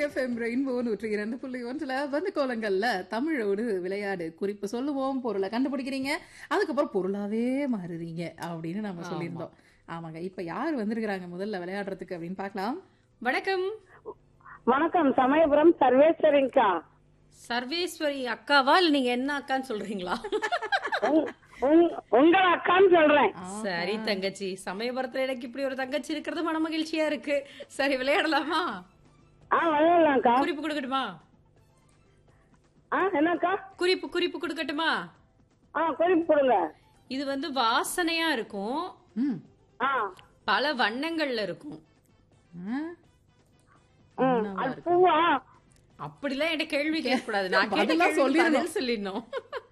FM rainbow நூற்றி இரண்டு புள்ளி ஒன்றுல வந்து கோலங்கள்ல தமிழோடு விளையாடு குறிப்பு சொல்லுவோம் பொருளை கண்டுபிடிக்கிறீங்க அதுக்கப்புறம் பொருளாவே மாறுறீங்க அப்படின்னு நம்ம சொல்லியிருந்தோம் ஆமாங்க இப்ப யார் வந்திருக்கிறாங்க முதல்ல விளையாடுறதுக்கு அப்படின்னு பார்க்கலாம் வணக்கம் வணக்கம் சமயபுரம் சர்வேஸ்வரிங்கக்கா சர்வேஸ்வரி அக்காவா இல்ல நீங்க என்ன அக்கான்னு சொல்றீங்களா உங்- உங்- உங்கள் அக்கான்னு சொல்றேன் சரி தங்கச்சி சமயபுரத்துல எனக்கு இப்படி ஒரு தங்கச்சி இருக்கிறது மன மகிழ்ச்சியா இருக்கு சரி விளையாடலாமா ஆ விளையாடலாம்க்கா குறிப்பு கொடுக்கட்டுமா ஆ என்னக்கா குறிப்பு குறிப்பு கொடுக்கட்டுமா ஆ குறிப்பு கொடுங்க இது வந்து வாசனையா இருக்கும் ம் ஆ பல வண்ணங்கள்ல இருக்கும் ஆ, ம் அது பூவா அப்படிலாம் என்கிட்ட கேள்வி கேட்கக்கூடாது நான் கேட்ட பதிலா கேள்விக்கு சொல்லிடணும். பதில் சொல்லிடணும்